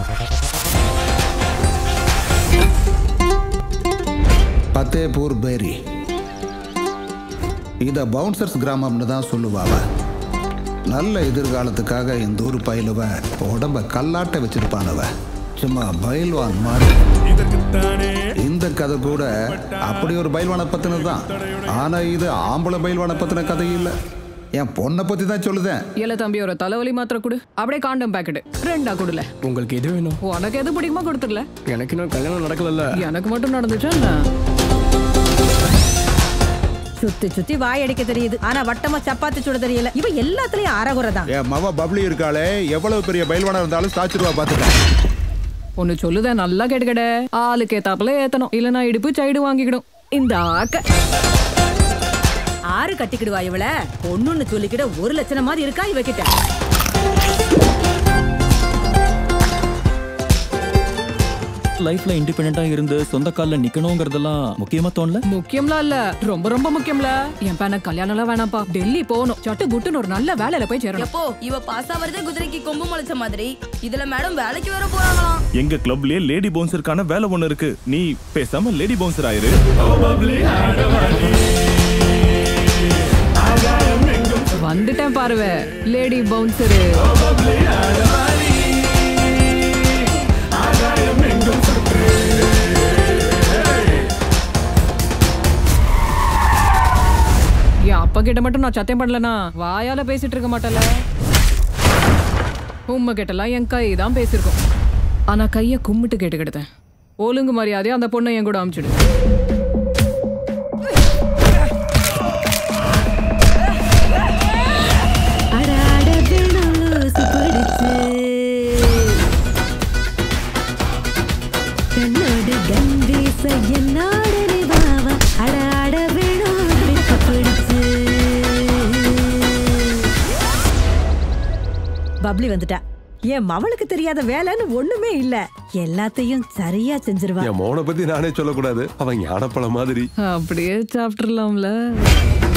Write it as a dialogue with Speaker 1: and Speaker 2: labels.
Speaker 1: பத்தேபூர் பேரி இத பவுன்சர்ஸ் கிராமம்னு தான் சொல்லுவாவ நல்ல எதிர்காலத்துக்காக இந்த ஊர் பயிலுவ உடம்ப கல்லாட்ட வச்சிருப்பானவ சும்மா பயில்வான் மாதிரி இந்த கதை கூட அப்படி ஒரு பயில்வானை பத்தினது தான் ஆனா இது ஆம்பளை பயில்வானை பத்தின கதை இல்ல என் பொண்ணை பத்தி தான் சொல்லுதேன்
Speaker 2: இல்ல தம்பி ஒரு தலைவலி மாத்திரை கொடு அப்படியே காண்டம் பாக்கெட் ரெண்டா கொடுல
Speaker 3: உங்களுக்கு எது வேணும்
Speaker 2: உனக்கு எது பிடிக்குமோ கொடுத்துடல
Speaker 3: எனக்கு இன்னும் கல்யாணம் நடக்கலல்ல
Speaker 2: எனக்கு மட்டும் நடந்துச்சா என்ன
Speaker 4: சுத்தி சுத்தி வாய் அடிக்க தெரியுது ஆனா வட்டமா சப்பாத்தி சுட தெரியல இவ எல்லாத்துலயும் அறகுறை தான்
Speaker 1: என் மவ பப்ளி இருக்காளே எவ்வளவு பெரிய பயில்வானா இருந்தாலும் சாச்சிருவா பாத்துட்டேன்
Speaker 2: ஒன்னு சொல்லுதேன் நல்லா கேட்டுக்கட ஆளுக்கு ஏத்தாப்புல ஏத்தணும் இல்லனா இடுப்பு சைடு வாங்கிக்கிடும் இந்த ஆக்க
Speaker 4: ஆறு கட்டிக்கிடுவா இவள பொண்ணுன்னு சொல்லிக்கிட ஒரு லட்சணம் மாதிரி இருக்கா இவகிட்ட
Speaker 5: லைஃப்ல இண்டிபெண்டா இருந்து சொந்த கால்ல நிக்கணுங்கிறதெல்லாம் முக்கியமா தோணல
Speaker 2: முக்கியம்லாம் இல்ல ரொம்ப ரொம்ப முக்கியம்ல என் பையன கல்யாணம் எல்லாம் வேணாம்ப்பா டெல்லி போகணும் சட்டு புட்டுன்னு ஒரு நல்ல வேலையில போய் சேரணும்
Speaker 6: எப்போ இவ பாஸ் ஆவறதே குதிரைக்கு கொம்பு முளைச்ச மாதிரி இதுல மேடம் வேலைக்கு வர போறாங்களாம்
Speaker 7: எங்க கிளப்லயே லேடி பவுன்சருக்கான வேலை ஒண்ணு இருக்கு நீ பேசாம லேடி பவுன்சர் ஆயிரு
Speaker 2: வந்துட்டேன் பாருவ லேடி பவுன்சரு என் அப்பா கிட்ட மட்டும் நான் சத்தியம் பண்ணலனா வாயால பேசிட்டு இருக்க மாட்டல உண்மை கிட்டலாம் என் கை தான் பேசியிருக்கோம் ஆனா கைய கும்பிட்டு கேட்டுக்கிட்டேன் ஒழுங்கு மரியாதையா அந்த பொண்ணை என் கூட அமிச்சிடு
Speaker 4: பப்ளி வந்துட்டா என் மவளுக்கு தெரியாத வேலைன்னு ஒண்ணுமே இல்ல எல்லாத்தையும் சரியா செஞ்சிருவா
Speaker 8: என் மௌனை பத்தி நானே சொல்லக்கூடாது அவன் ஞானப்பழம் மாதிரி
Speaker 2: அப்படியே சாப்பிட்டுறலாம்ல